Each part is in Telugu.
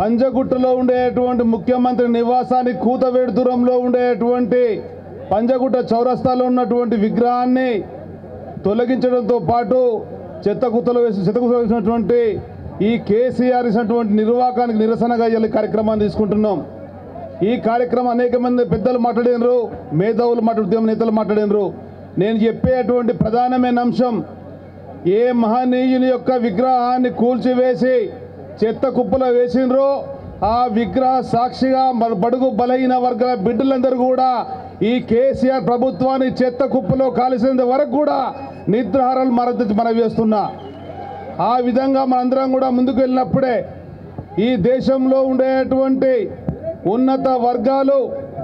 పంజగుట్టలో ఉండేటువంటి ముఖ్యమంత్రి నివాసానికి కూతవేడు దూరంలో ఉండేటువంటి పంజగుట్ట చౌరస్తాలో ఉన్నటువంటి విగ్రహాన్ని తొలగించడంతో పాటు చెత్త కుత్తలు వేసి చెత్త కుత్తలు వేసినటువంటి ఈ కేసీఆర్ ఇచ్చినటువంటి నిర్వాకానికి నిరసనగా ఈ కార్యక్రమాన్ని తీసుకుంటున్నాం ఈ కార్యక్రమం అనేక మంది పెద్దలు మాట్లాడినరు మేధావులు మాట్లాడు ఉద్యమ నేతలు మాట్లాడినరు నేను చెప్పేటువంటి ప్రధానమైన అంశం ఏ మహనీయుని యొక్క విగ్రహాన్ని కూల్చివేసి చెత్త కుప్పలో వేసిండ్రో ఆ విగ్రహ సాక్షిగా మన బడుగు బలహీన వర్గాల బిడ్డలందరూ కూడా ఈ కేసీఆర్ ప్రభుత్వాన్ని చెత్త కుప్పలో కాల్చేంత వరకు కూడా నిద్రాహారాలు మరొద్దు మనం వేస్తున్నా ఆ విధంగా మనందరం కూడా ముందుకు వెళ్ళినప్పుడే ఈ దేశంలో ఉండేటువంటి ఉన్నత వర్గాలు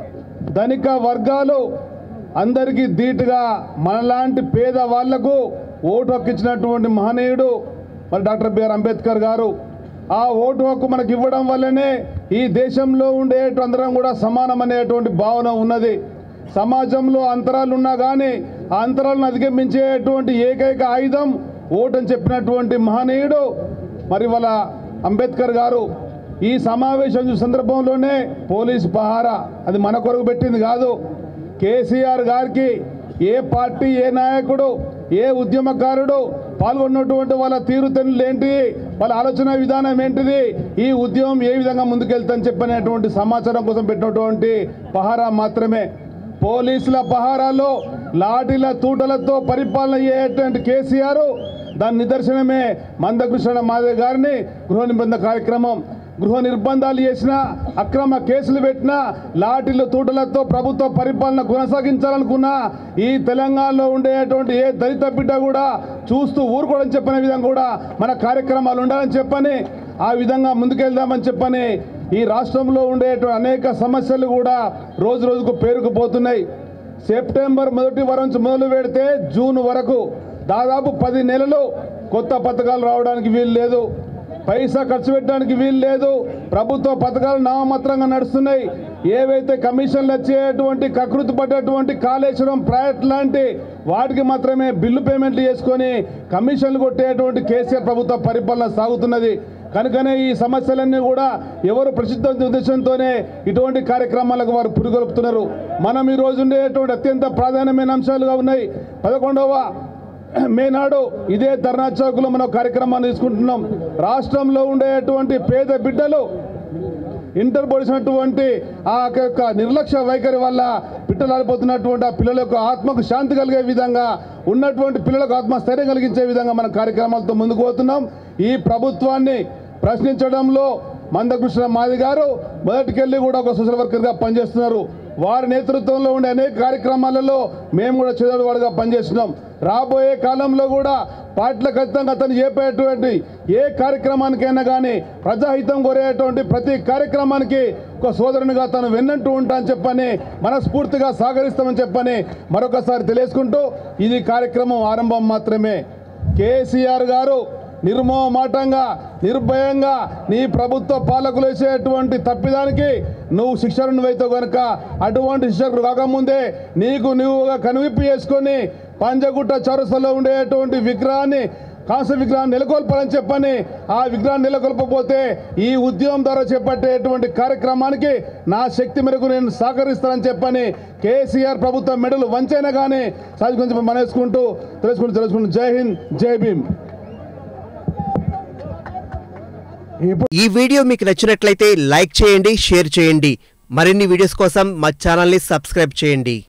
ధనిక వర్గాలు అందరికీ ధీటుగా మనలాంటి పేద వాళ్లకు ఓటు హక్కు ఇచ్చినటువంటి మహనీయుడు మరి డాక్టర్ బిఆర్ అంబేద్కర్ గారు ఆ ఓటు హక్కు మనకి ఇవ్వడం వల్లనే ఈ దేశంలో ఉండే అందరం కూడా సమానమనేటువంటి భావన ఉన్నది సమాజంలో అంతరాలు ఉన్నా కానీ ఆ అంతరాలను అధిగమించేటువంటి ఏకైక ఆయుధం ఓటు అని చెప్పినటువంటి మహనీయుడు మరి వాళ్ళ అంబేద్కర్ గారు ఈ సమావేశం సందర్భంలోనే పోలీసు పహారా అది మన కొరకు పెట్టింది కాదు కేసీఆర్ గారికి ఏ పార్టీ ఏ నాయకుడు ఏ ఉద్యమకారుడు పాల్గొన్నటువంటి వాళ్ళ తీరుతెన్నులు ఏంటి వాళ్ళ ఆలోచన విధానం ఏంటిది ఈ ఉద్యమం ఏ విధంగా ముందుకెళ్తాని చెప్పనేటువంటి సమాచారం కోసం పెట్టినటువంటి పహారా మాత్రమే పోలీసుల పహారాలో లాఠీల తూటలతో పరిపాలన అయ్యేటువంటి కేసీఆర్ దాని నిదర్శనమే మందకృష్ణ మాధవ్ గారిని గృహ నిబంధన కార్యక్రమం గృహ నిర్బంధాలు చేసిన అక్రమ కేసులు పెట్టిన లాఠీలు తూటలతో ప్రభుత్వ పరిపాలన కొనసాగించాలనుకున్న ఈ తెలంగాణలో ఉండేటువంటి ఏ దళిత బిడ్డ కూడా చూస్తూ ఊరుకోవడం చెప్పిన విధంగా కూడా మన కార్యక్రమాలు ఉండాలని చెప్పని ఆ విధంగా ముందుకెళ్దామని చెప్పని ఈ రాష్ట్రంలో ఉండేటువంటి అనేక సమస్యలు కూడా రోజు రోజుకు పేరుకుపోతున్నాయి సెప్టెంబర్ మొదటి వారం నుంచి మొదలు పెడితే జూన్ వరకు దాదాపు పది నెలలు కొత్త పథకాలు రావడానికి వీలు లేదు పైసా ఖర్చు పెట్టడానికి వీలు లేదు ప్రభుత్వ పథకాలు నామమాత్రంగా నడుస్తున్నాయి ఏవైతే కమిషన్లు వచ్చేటువంటి కకృతి పడ్డటువంటి కాళేశ్వరం ప్రాజెక్ట్ లాంటి వాటికి మాత్రమే బిల్లు పేమెంట్లు చేసుకొని కమిషన్లు కొట్టేటువంటి కేసీఆర్ ప్రభుత్వ పరిపాలన సాగుతున్నది కనుకనే ఈ సమస్యలన్నీ కూడా ఎవరు ప్రసిద్ధ ఉద్దేశంతోనే ఇటువంటి కార్యక్రమాలకు వారు పురుగొలుపుతున్నారు మనం ఈ రోజు ఉండేటువంటి అత్యంత ప్రాధాన్యమైన అంశాలుగా ఉన్నాయి పదకొండవ మే నాడు ఇదే ధర్నా చౌక్లో మనం కార్యక్రమాన్ని తీసుకుంటున్నాం రాష్ట్రంలో ఉండేటువంటి పేద బిడ్డలు ఇంటర్ పొడిచినటువంటి ఆ యొక్క నిర్లక్ష్య వైఖరి వల్ల పిట్టలాడిపోతున్నటువంటి ఆ పిల్లల యొక్క ఆత్మకు శాంతి కలిగే విధంగా ఉన్నటువంటి పిల్లలకు ఆత్మస్థైర్యం కలిగించే విధంగా మన కార్యక్రమాలతో ముందుకు పోతున్నాం ఈ ప్రభుత్వాన్ని ప్రశ్నించడంలో మందకృష్ణ మాది గారు మొదటికెళ్ళి కూడా ఒక సోషల్ వర్కర్గా పనిచేస్తున్నారు వారి నేతృత్వంలో ఉండే అనేక కార్యక్రమాలలో మేము కూడా చెదడువాడుగా పనిచేస్తున్నాం రాబోయే కాలంలో కూడా పార్టీల ఖచ్చితంగా అతను చెప్పేటువంటి ఏ కార్యక్రమానికైనా కానీ ప్రజాహితం కోరేటువంటి ప్రతి కార్యక్రమానికి ఒక సోదరునిగా తను వెన్నంటూ ఉంటా అని చెప్పని మనస్ఫూర్తిగా సహకరిస్తామని చెప్పని మరొకసారి తెలియజేసుకుంటూ ఇది కార్యక్రమం ఆరంభం మాత్రమే కేసీఆర్ గారు నిర్మోమాటంగా నిర్భయంగా నీ ప్రభుత్వ పాలకులు వేసేటువంటి తప్పిదానికి నువ్వు శిక్షణ నువ్వైతే కనుక అటువంటి శిక్షకుడు కాకముందే నీకు నువ్వుగా కనువిప్పి చేసుకొని పంజగుట్ట చౌరస్తలో ఉండేటువంటి విగ్రహాన్ని కాంస్య విగ్రహాన్ని నెలకొల్పాలని చెప్పని ఆ విగ్రహాన్ని నెలకొల్పపోతే ఈ ఉద్యమం ద్వారా చేపట్టేటువంటి కార్యక్రమానికి నా శక్తి మేరకు నేను సహకరిస్తానని చెప్పని కేసీఆర్ ప్రభుత్వం మెడలు వంచైనా కానీ సాధించుకొని మనవేసుకుంటూ తెలుసుకుంటూ తెలుసుకుంటూ జై హింద్ జై భీమ్ ఈ వీడియో మీకు నచ్చినట్లయితే లైక్ చేయండి షేర్ చేయండి మరిన్ని వీడియోస్ కోసం మా ఛానల్ని సబ్స్క్రైబ్ చేయండి